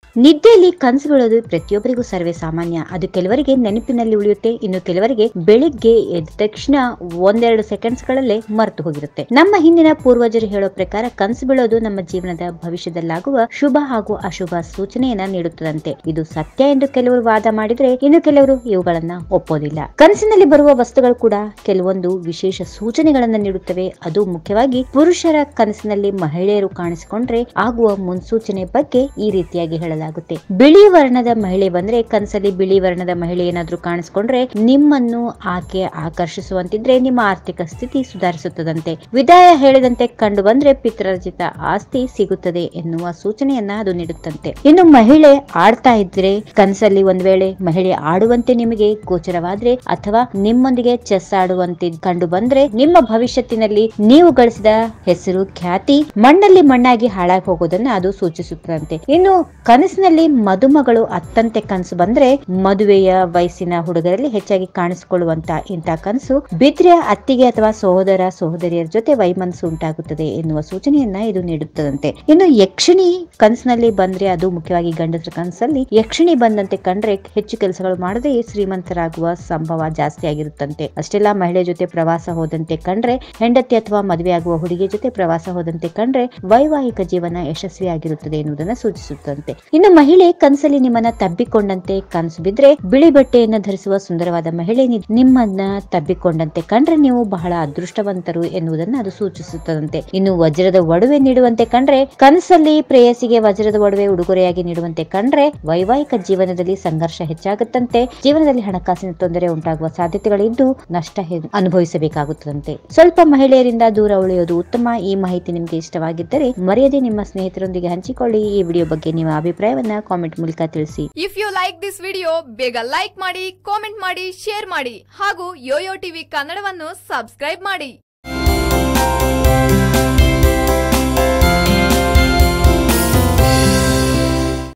ನಿದ್ದೆಯಲ್ಲಿ ಕನಸು ಬೀಳೋದು ಪ್ರತಿಯೊಬ್ಬರಿಗೂ ಸರ್ವೇ ಸಾಮಾನ್ಯ ಅದು ಕೆಲವರಿಗೆ ನೆನಪಿನಲ್ಲಿ ಉಳಿಯುತ್ತೆ ಇನ್ನು ಕೆಲವರಿಗೆ ಬೆಳಿಗ್ಗೆ ಎದ್ದ ತಕ್ಷಣ ಒಂದೆರಡು ಸೆಕೆಂಡ್ಸ್ ಗಳಲ್ಲೇ ಮರೆತು ಹೋಗಿರುತ್ತೆ ನಮ್ಮ ಹಿಂದಿನ ಪೂರ್ವಜರು ಹೇಳೋ ಪ್ರಕಾರ ಕನಸು ಬೀಳೋದು ನಮ್ಮ ಜೀವನದ ಭವಿಷ್ಯದಲ್ಲಾಗುವ ಶುಭ ಹಾಗೂ ಅಶುಭ ಸೂಚನೆಯನ್ನ ನೀಡುತ್ತದಂತೆ ಇದು ಸತ್ಯ ಎಂದು ಕೆಲವರು ವಾದ ಮಾಡಿದ್ರೆ ಇನ್ನು ಕೆಲವರು ಇವುಗಳನ್ನ ಒಪ್ಪೋದಿಲ್ಲ ಕನಸಿನಲ್ಲಿ ಬರುವ ವಸ್ತುಗಳು ಕೂಡ ಕೆಲವೊಂದು ವಿಶೇಷ ಸೂಚನೆಗಳನ್ನ ನೀಡುತ್ತವೆ ಅದು ಮುಖ್ಯವಾಗಿ ಪುರುಷರ ಕನಸಿನಲ್ಲಿ ಮಹಿಳೆಯರು ಕಾಣಿಸಿಕೊಂಡ್ರೆ ಆಗುವ ಮುನ್ಸೂಚನೆ ಬಗ್ಗೆ ಈ ರೀತಿಯಾಗಿ ಹೇಳಲಾಗುತ್ತೆ ಬಿಳಿ ವರ್ಣದ ಮಹಿಳೆ ಬಂದ್ರೆ ಕನಸಲ್ಲಿ ಬಿಳಿ ವರ್ಣದ ಮಹಿಳೆ ಏನಾದ್ರೂ ಕಾಣಿಸ್ಕೊಂಡ್ರೆ ನಿಮ್ಮನ್ನು ಆಕೆ ಆಕರ್ಷಿಸುವಂತಿದ್ರೆ ನಿಮ್ಮ ಆರ್ಥಿಕ ಸ್ಥಿತಿ ಸುಧಾರಿಸುತ್ತದಂತೆ ವಿದಾಯ ಹೇಳಿದಂತೆ ಕಂಡು ಬಂದ್ರೆ ಪಿತ್ರಾರ್ಜಿತ ಆಸ್ತಿ ಸಿಗುತ್ತದೆ ಎನ್ನುವ ಸೂಚನೆಯನ್ನ ಅದು ನೀಡುತ್ತಂತೆ ಇನ್ನು ಮಹಿಳೆ ಆಡ್ತಾ ಇದ್ರೆ ಕನಸಲ್ಲಿ ಒಂದ್ ವೇಳೆ ಮಹಿಳೆ ಆಡುವಂತೆ ನಿಮಗೆ ಗೋಚರವಾದ್ರೆ ಅಥವಾ ನಿಮ್ಮೊಂದಿಗೆ ಚೆಸ್ ಆಡುವಂತೆ ಕಂಡು ಬಂದ್ರೆ ನಿಮ್ಮ ಭವಿಷ್ಯತ್ತಿನಲ್ಲಿ ನೀವು ಗಳಿಸಿದ ಹೆಸರು ಖ್ಯಾತಿ ಮಣ್ಣಲ್ಲಿ ಮಣ್ಣಾಗಿ ಹಾಳಾಗಿ ಹೋಗೋದನ್ನ ಅದು ಸೂಚಿಸುತ್ತದಂತೆ ಇನ್ನು ಕನಸಿನಲ್ಲಿ ಮದುಮಗಳು ಅತ್ತಂತೆ ಕನಸು ಬಂದ್ರೆ ಮದುವೆಯ ವಯಸ್ಸಿನ ಹುಡುಗರಲ್ಲಿ ಹೆಚ್ಚಾಗಿ ಕಾಣಿಸಿಕೊಳ್ಳುವಂತ ಇಂಥ ಕನಸು ಬಿದ್ರೆ ಅತ್ತಿಗೆ ಅಥವಾ ಸಹೋದರ ಸಹೋದರಿಯರ ಜೊತೆ ವೈಮನಸ್ಸು ಉಂಟಾಗುತ್ತದೆ ಎನ್ನುವ ಸೂಚನೆಯನ್ನ ಇದು ನೀಡುತ್ತದಂತೆ ಇನ್ನು ಯಕ್ಷಿಣಿ ಕನಸಿನಲ್ಲಿ ಬಂದ್ರೆ ಅದು ಮುಖ್ಯವಾಗಿ ಗಂಡಸರ ಕನಸಲ್ಲಿ ಯಕ್ಷಿಣಿ ಬಂದಂತೆ ಕಂಡ್ರೆ ಹೆಚ್ಚು ಕೆಲಸಗಳು ಮಾಡದೆ ಶ್ರೀಮಂತರಾಗುವ ಸಂಭವ ಜಾಸ್ತಿ ಆಗಿರುತ್ತಂತೆ ಅಷ್ಟೆಲ್ಲ ಮಹಿಳೆ ಜೊತೆ ಪ್ರವಾಸ ಹೋದಂತೆ ಕಂಡ್ರೆ ಹೆಂಡತಿ ಅಥವಾ ಮದುವೆಯಾಗುವ ಹುಡುಗಿ ಜೊತೆ ಪ್ರವಾಸ ಹೋದಂತೆ ಕಂಡ್ರೆ ವೈವಾಹಿಕ ಜೀವನ ಯಶಸ್ವಿಯಾಗಿರುತ್ತದೆ ಎನ್ನುವುದನ್ನ ಸೂಚಿಸುತ್ತಂತೆ ಇನ್ನು ಮಹಿಳೆ ಕನಸಲ್ಲಿ ನಿಮ್ಮನ್ನ ತಬ್ಬಿಕೊಂಡಂತೆ ಕನಸು ಬಿದ್ರೆ ಬಿಳಿ ಬಟ್ಟೆಯನ್ನು ಧರಿಸುವ ಸುಂದರವಾದ ಮಹಿಳೆ ನಿ- ನಿಮ್ಮನ್ನ ತಬ್ಬಿಕೊಂಡಂತೆ ಕಂಡ್ರೆ ನೀವು ಬಹಳ ಅದೃಷ್ಟವಂತರು ಎನ್ನುವುದನ್ನ ಅದು ಸೂಚಿಸುತ್ತದಂತೆ ಇನ್ನು ವಜ್ರದ ಒಡವೆ ನೀಡುವಂತೆ ಕಂಡ್ರೆ ಕನಸಲ್ಲಿ ಪ್ರೇಯಸಿಗೆ ವಜ್ರದ ಒಡವೆ ಉಡುಗೊರೆಯಾಗಿ ನೀಡುವಂತೆ ಕಂಡ್ರೆ ವೈವಾಹಿಕ ಜೀವನದಲ್ಲಿ ಸಂಘರ್ಷ ಹೆಚ್ಚಾಗುತ್ತಂತೆ ಜೀವನದಲ್ಲಿ ಹಣಕಾಸಿನ ತೊಂದರೆ ಉಂಟಾಗುವ ಸಾಧ್ಯತೆಗಳಿದ್ದು ನಷ್ಟ ಹೆ- ಅನುಭವಿಸಬೇಕಾಗುತ್ತದಂತೆ ಸ್ವಲ್ಪ ಮಹಿಳೆಯರಿಂದ ದೂರ ಉಳಿಯೋದು ಉತ್ತಮ ಈ ಮಾಹಿತಿ ನಿಮಗೆ ಇಷ್ಟವಾಗಿದ್ದರೆ ಮರೆಯದೆ ನಿಮ್ಮ ಸ್ನೇಹಿತರೊಂದಿಗೆ ಹಂಚಿಕೊಳ್ಳಿ ಈ ವಿಡಿಯೋ ಬಗ್ಗೆ ನಿಮ್ಮ ಅಭಿಪ್ರಾಯವನ್ನ ಕಾಮೆಂಟ್ ಮೂಲಕ ತಿಳಿಸಿ if you like this video ಬೇಗ ಲೈಕ್ ಮಾಡಿ ಕಾಮೆಂಟ್ ಮಾಡಿ ಶೇರ್ ಮಾಡಿ ಹಾಗೂ ಯೋಯೋ ಟಿವಿ ಕನ್ನಡವನ್ನು ಸಬ್ಸ್ಕ್ರೈಬ್ ಮಾಡಿ